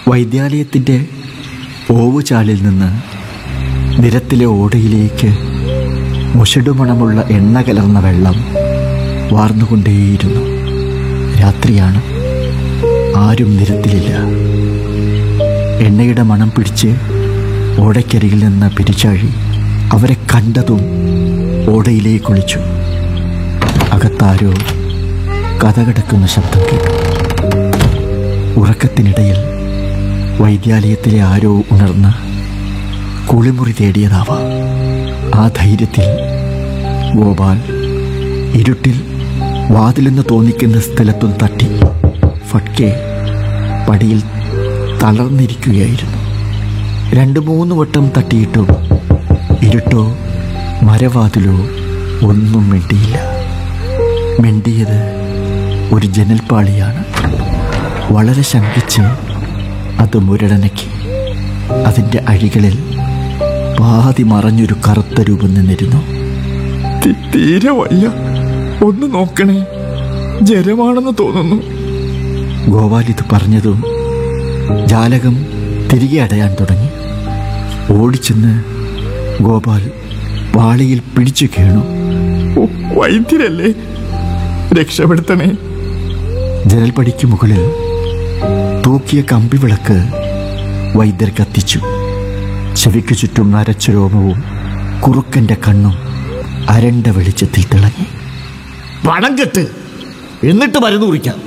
വൈദ്യാലയത്തിൻ്റെ ഓവുചാലിൽ നിന്ന് നിരത്തിലെ ഓടയിലേക്ക് മുഷടുമണമുള്ള എണ്ണ കലർന്ന വെള്ളം വാർന്നുകൊണ്ടേയിരുന്നു രാത്രിയാണ് ആരും നിരത്തിലില്ല എണ്ണയുടെ മണം പിടിച്ച് ഓടയ്ക്കരികിൽ നിന്ന് പിരിച്ചാഴി അവരെ കണ്ടതും ഓടയിലേക്ക് ഒളിച്ചു അകത്താരോ കഥകടക്കുന്ന ശബ്ദം കേട്ടു ഉറക്കത്തിനിടയിൽ വൈദ്യാലയത്തിലെ ആരോ ഉണർന്ന് കുളിമുറി തേടിയതാവാം ആ ധൈര്യത്തിൽ ഗോപാൽ ഇരുട്ടിൽ വാതിലെന്ന് തോന്നിക്കുന്ന സ്ഥലത്തും തട്ടി ഫട്കെ പടിയിൽ തളർന്നിരിക്കുകയായിരുന്നു രണ്ട് മൂന്ന് വട്ടം തട്ടിയിട്ടും ഇരുട്ടോ മരവാതിലോ ഒന്നും മിണ്ടിയില്ല മിണ്ടിയത് ഒരു ജനൽപ്പാളിയാണ് വളരെ ശങ്കിച്ച് അത് മുരടനക്കി അതിൻ്റെ അഴികളിൽ പാതി മറഞ്ഞൊരു കറുത്ത രൂപം നിന്നിരുന്നു തി- തീരെ വയ്യ ഒന്ന് നോക്കണേ ജലമാണെന്ന് തോന്നുന്നു ഗോപാൽ ഇത് പറഞ്ഞതും ജാലകം തിരികെ അടയാൻ തുടങ്ങി ഓടിച്ചെന്ന് ഗോപാൽ പാളിയിൽ പിടിച്ചു കേണു ഓ, വൈദ്യരല്ലേ രക്ഷപ്പെടുത്തണേ ജനൽപ്പടിക്ക് മുകളിൽ തൂക്കിയ കമ്പിവിളക്ക് വൈദ്യർ കത്തിച്ചു ചെവിക്കു ചുറ്റും നരച്ച രോമവും കുറുക്കന്റെ കണ്ണും അരണ്ട വെളിച്ചത്തിൽ തിളങ്ങി പണം കെട്ട് എന്നിട്ട് മരുന്ന് കുറിക്കാം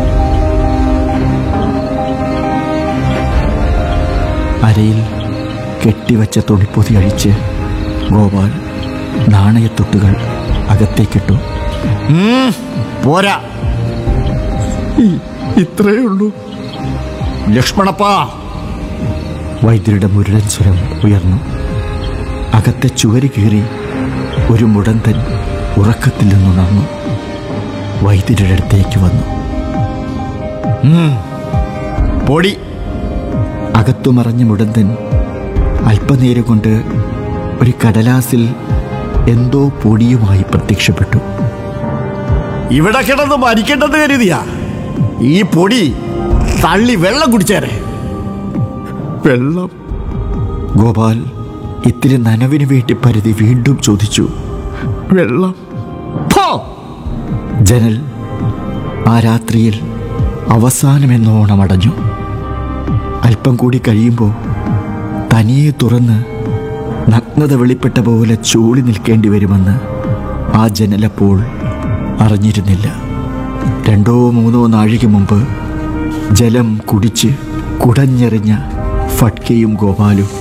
അരയിൽ കെട്ടിവച്ച തുണിപ്പൊതി അഴിച്ച് ഗോപാൽ നാണയത്തൊട്ടുകൾ അകത്തേക്കിട്ടു ഉം, പോരാ ഈ- ഇത്രയേ ഉള്ളൂ ലക്ഷ്മണപ്പാ വൈദ്യരുടെ മുരടൻ സ്വരം ഉയർന്നു അകത്തെ ചുവര് കീറി ഒരു മുടന്തൻ ഉറക്കത്തിൽ നിന്നുണർന്നു വൈദ്യരുടെ അടുത്തേക്ക് വന്നു പൊടി അകത്തു മറഞ്ഞ മുടന്തൻ അല്പനേരം കൊണ്ട് ഒരു കടലാസിൽ എന്തോ പൊടിയുമായി പ്രത്യക്ഷപ്പെട്ടു ഇവിടെ കിടന്ന് മരിക്കേണ്ടെന്ന് കരുതിയാ ഈ പൊടി തള്ളി വെള്ളം കുടിച്ചേരെ വെള്ളം ഗോപാൽ ഇത്തിരി നനവിന് വേണ്ടി പരിധി വീണ്ടും ചോദിച്ചു വെള്ളം ഫോ! ജനൽ ആ രാത്രിയിൽ അവസാനമെന്നോണം അടഞ്ഞു അല്പം കൂടി കഴിയുമ്പോൾ തനിയെ തുറന്ന് നഗ്നത വെളിപ്പെട്ട പോലെ ചൂളി നിൽക്കേണ്ടി വരുമെന്ന് ആ ജനലപ്പോൾ അറിഞ്ഞിരുന്നില്ല രണ്ടോ മൂന്നോ നാഴിക മുമ്പ് ജലം കുടിച്ച് കുടഞ്ഞെറിഞ്ഞ ഫട്കയും ഗോപാലും